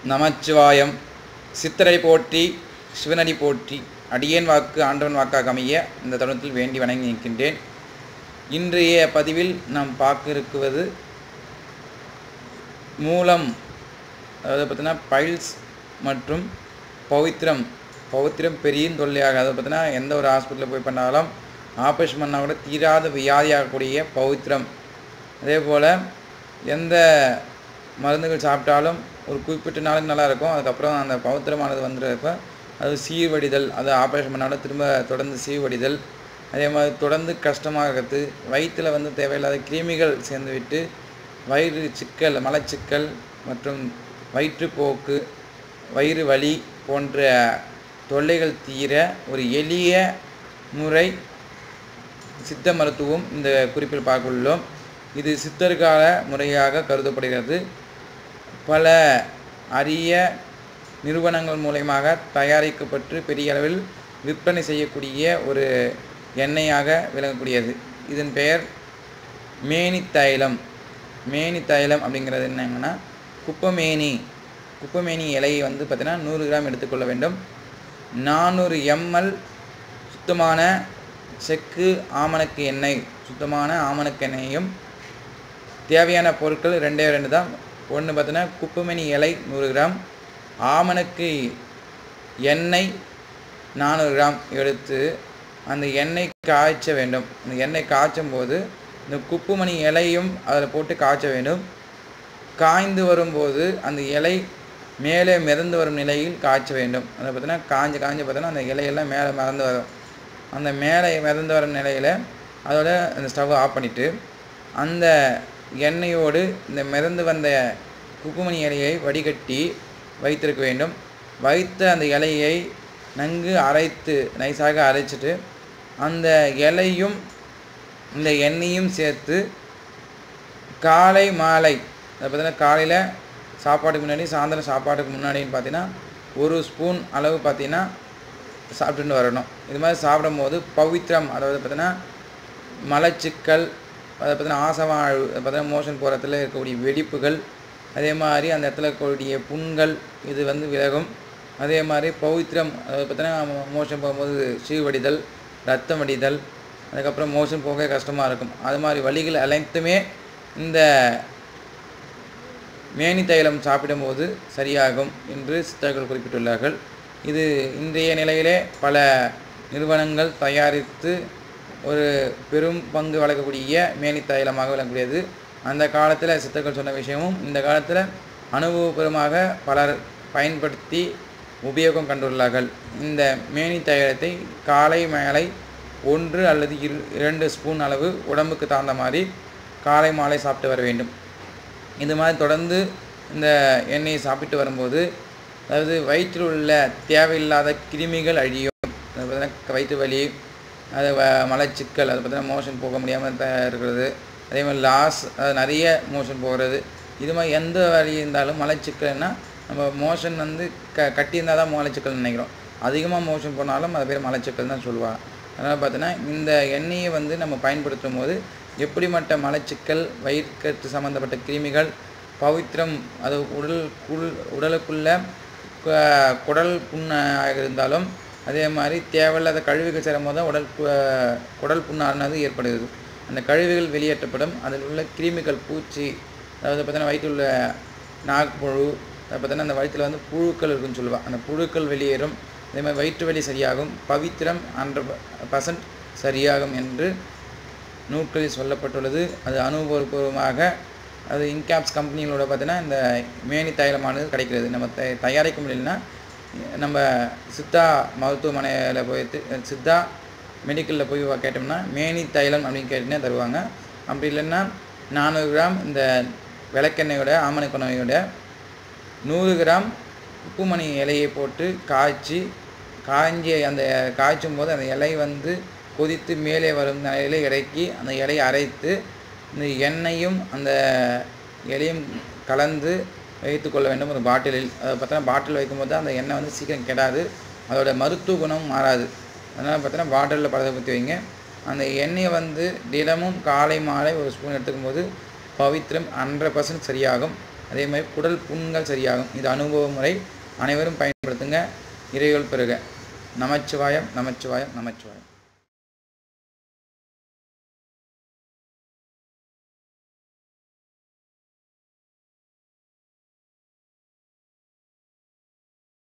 நமச்சிவாயம் சித்தரை போற்றி சிவனடி போற்றி அடியேன் வாக்கு ஆண்டவன் வாக்காக அமைய இந்த தருணத்தில் வேண்டி வணங்கி நிற்கின்றேன் இன்றைய பதிவில் நாம் பார்க்க இருக்குவது மூலம் அதாவது பார்த்தீங்கன்னா பைல்ஸ் மற்றும் பவித்திரம் பவித்திரம் பெரிய தொல்லையாக அதாவது பார்த்தீங்கன்னா எந்த ஒரு ஹாஸ்பிட்டலில் போய் பண்ணாலும் ஆப்ரேஷன் பண்ணால் கூட தீராத வியாதியாகக்கூடிய பவித்திரம் அதே போல் எந்த மருந்துகள் சாப்பிட்டாலும் ஒரு குறிப்பிட்ட நாளுக்கு நல்லா இருக்கும் அதுக்கப்புறம் அந்த பவித்திரமானது வந்துடுறப்ப அது சீர்வடிதல் அது ஆப்ரேஷன் பண்ணாலும் திரும்ப தொடர்ந்து சீர்வடிதல் அதே மாதிரி தொடர்ந்து கஷ்டமாக இருக்கிறது வயிற்றில் வந்து தேவையில்லாத கிருமிகள் சேர்ந்து விட்டு வயிறு சிக்கல் மலச்சிக்கல் மற்றும் வயிற்றுப்போக்கு வயிறு வலி போன்ற தொல்லைகள் தீர ஒரு எளிய முறை சித்த மருத்துவம் இந்த குறிப்பில் பார்க்க உள்ளோம் இது சித்தர்கால முறையாக கருதப்படுகிறது பல அரிய நிறுவனங்கள் மூலயமாக தயாரிக்கப்பட்டு பெரிய அளவில் விற்பனை செய்யக்கூடிய ஒரு எண்ணெயாக விளங்கக்கூடியது இதன் பெயர் மேனி தைலம் மேனி தைலம் அப்படிங்கிறது என்னங்கன்னா குப்பமேனி குப்பமேனி இலையை வந்து பார்த்திங்கன்னா நூறு கிராம் எடுத்துக்கொள்ள வேண்டும் நானூறு எம்எல் சுத்தமான செக்கு ஆமணக்கு எண்ணெய் சுத்தமான ஆமணக்கு எண்ணெயையும் தேவையான பொருட்கள் ரெண்டே ரெண்டு தான் ஒன்று பார்த்தீங்கன்னா குப்பமணி இலை நூறு கிராம் ஆமணக்கு எண்ணெய் நானூறு கிராம் எடுத்து அந்த எண்ணெய் காய்ச்ச வேண்டும் அந்த எண்ணெய் காய்ச்சும் போது இந்த குப்புமணி இலையும் அதில் போட்டு காய்ச்ச வேண்டும் காய்ந்து வரும்போது அந்த இலை மேலே மிதந்து வரும் நிலையில் காய்ச்ச வேண்டும் அதை பார்த்தீங்கன்னா காஞ்சு காஞ்சு பார்த்தோன்னா அந்த இலையெல்லாம் மேலே மிதந்து வரும் அந்த மேலே மிதந்து வரும் நிலையில் அதோட அந்த ஸ்டவ் ஆஃப் பண்ணிவிட்டு அந்த எண்ணெயோடு இந்த மிதந்து வந்த குப்புமணி இலையை வடிகட்டி வைத்திருக்க வேண்டும் வைத்த அந்த இலையை நன்கு அரைத்து நைஸாக அரைச்சிட்டு அந்த இலையும் இந்த எண்ணெயும் சேர்த்து காலை மாலை அதை பார்த்தீங்கன்னா காலையில் சாப்பாட்டுக்கு முன்னாடி சாயந்தரம் சாப்பாட்டுக்கு முன்னாடின்னு பார்த்தீங்கன்னா ஒரு ஸ்பூன் அளவு பார்த்தீங்கன்னா சாப்பிட்டுட்டு வரணும் இது மாதிரி சாப்பிடும்போது பவித்திரம் அதாவது பார்த்தீங்கன்னா மலச்சிக்கல் அதை பார்த்தீங்கன்னா ஆசவாழ்வு அதை பார்த்தீங்கன்னா மோஷன் போகிறதுல இருக்கக்கூடிய வெடிப்புகள் அதே மாதிரி அந்த இடத்துல இருக்கக்கூடிய புண்கள் இது வந்து விலகும் அதே மாதிரி பவித்திரம் அதாவது பார்த்தீங்கன்னா மோஷன் போகும்போது சீவடிதல் ரத்தம் வடிதல் அதுக்கப்புறம் மோஷன் போக கஷ்டமாக இருக்கும் அது மாதிரி வழிகள் அனைத்துமே இந்த மேனி தைலம் சாப்பிடும்போது சரியாகும் என்று சித்தர்கள் குறிப்பிட்டுள்ளார்கள் இது இன்றைய நிலையிலே பல நிறுவனங்கள் தயாரித்து ஒரு பெரும் பங்கு வழங்கக்கூடிய மேனி தைலமாக விளங்கக்கூடியது அந்த காலத்தில் சித்தர்கள் சொன்ன விஷயமும் இந்த காலத்தில் அனுபவபூர்வமாக பலர் பயன்படுத்தி உபயோகம் கண்டுள்ளார்கள் இந்த மேனி தைலத்தை காலை மேலை ஒன்று அல்லது இரு இரண்டு ஸ்பூன் அளவு உடம்புக்கு தகுந்த மாதிரி காலை மாலை சாப்பிட்டு வர வேண்டும் இது மாதிரி தொடர்ந்து இந்த எண்ணெயை சாப்பிட்டு வரும்போது அதாவது வயிற்றில் உள்ள தேவையில்லாத கிருமிகள் அழியும் அது பார்த்தீங்கன்னா வயிற்று வலி அது வ மலச்சிக்கல் அது பார்த்தீங்கன்னா மோஷன் போக முடியாமல் த இருக்கிறது அதே மாதிரி லாஸ் அது நிறைய மோஷன் போகிறது இது மாதிரி எந்த வழி இருந்தாலும் மலச்சிக்கல்னா நம்ம மோஷன் வந்து க கட்டியிருந்தால் தான் மலச்சிக்கல் நினைக்கிறோம் அதிகமாக மோஷன் போனாலும் அது பேர் மலச்சிக்கல் தான் சொல்லுவாங்க அதனால் பார்த்தீங்கன்னா இந்த எண்ணெயை வந்து நம்ம பயன்படுத்தும் போது எப்படிப்பட்ட மலச்சிக்கல் வயிற்கட்டு சம்மந்தப்பட்ட கிருமிகள் பவித்திரம் அது உடல் குள் உடலுக்குள்ள குடல் புண்ணாக இருந்தாலும் அதே மாதிரி தேவையில்லாத கழிவுகள் சேரும் போது தான் உடல் குடல் புண்ணானது ஏற்படுகிறது அந்த கழிவுகள் வெளியேற்றப்படும் அதில் உள்ள கிருமிகள் பூச்சி அதாவது பார்த்தீங்கன்னா வயிற்றில் உள்ள நாக்புழு அதை பார்த்தீங்கன்னா அந்த வயிற்றில் வந்து புழுக்கள் இருக்குன்னு சொல்லுவாள் அந்த புழுக்கள் வெளியேறும் அதே மாதிரி வயிற்று வலி சரியாகும் பவித்திரம் ஹண்ட்ரட் பர்சன்ட் சரியாகும் என்று நூட்களில் சொல்லப்பட்டுள்ளது அது அனுபவபூர்வமாக அது இன்கேப்ஸ் கம்பெனிகளோட பார்த்தீங்கன்னா இந்த மேனி தைலமானது கிடைக்கிறது நம்ம த தயாரிக்க முடியலன்னா நம்ம சித்தா மருத்துவமனையில் போய் சித்தா மெடிக்கலில் போய் கேட்டோம்னா மேனி தைலம் அப்படின்னு கேட்டுனே தருவாங்க அப்படி இல்லைன்னா நானூறு கிராம் இந்த விளக்கெண்ணெயோட ஆமணக்கெண்ணெயோட நூறு கிராம் உப்புமணி இலையை போட்டு காய்ச்சி காய்ஞ்சி அந்த காய்ச்சும் போது அந்த இலை வந்து கொதித்து மேலே வரும் நிலையில் இறக்கி அந்த இலையை அரைத்து இந்த எண்ணெயும் அந்த இலையும் கலந்து வைத்து கொள்ள வேண்டும் ஒரு பாட்டிலில் அதை பார்த்தோன்னா பாட்டில் வைக்கும்போது அந்த எண்ணெய் வந்து சீக்கிரம் கெடாது அதோட மருத்துவ குணம் மாறாது அதனால் பார்த்தீங்கன்னா பாட்டிலில் பதப்படுத்தி வைங்க அந்த எண்ணெயை வந்து தினமும் காலை மாலை ஒரு ஸ்பூன் எடுத்துக்கும் போது பவித்திரம் ஹண்ட்ரட் பர்சன்ட் சரியாகும் அதே மாதிரி குடல் புண்கள் சரியாகும் இது அனுபவ முறை அனைவரும் பயன்படுத்துங்க இறைகள் பெறுக நமச்சிவாயம் நமச்சிவாயம் நமச்சிவாயம்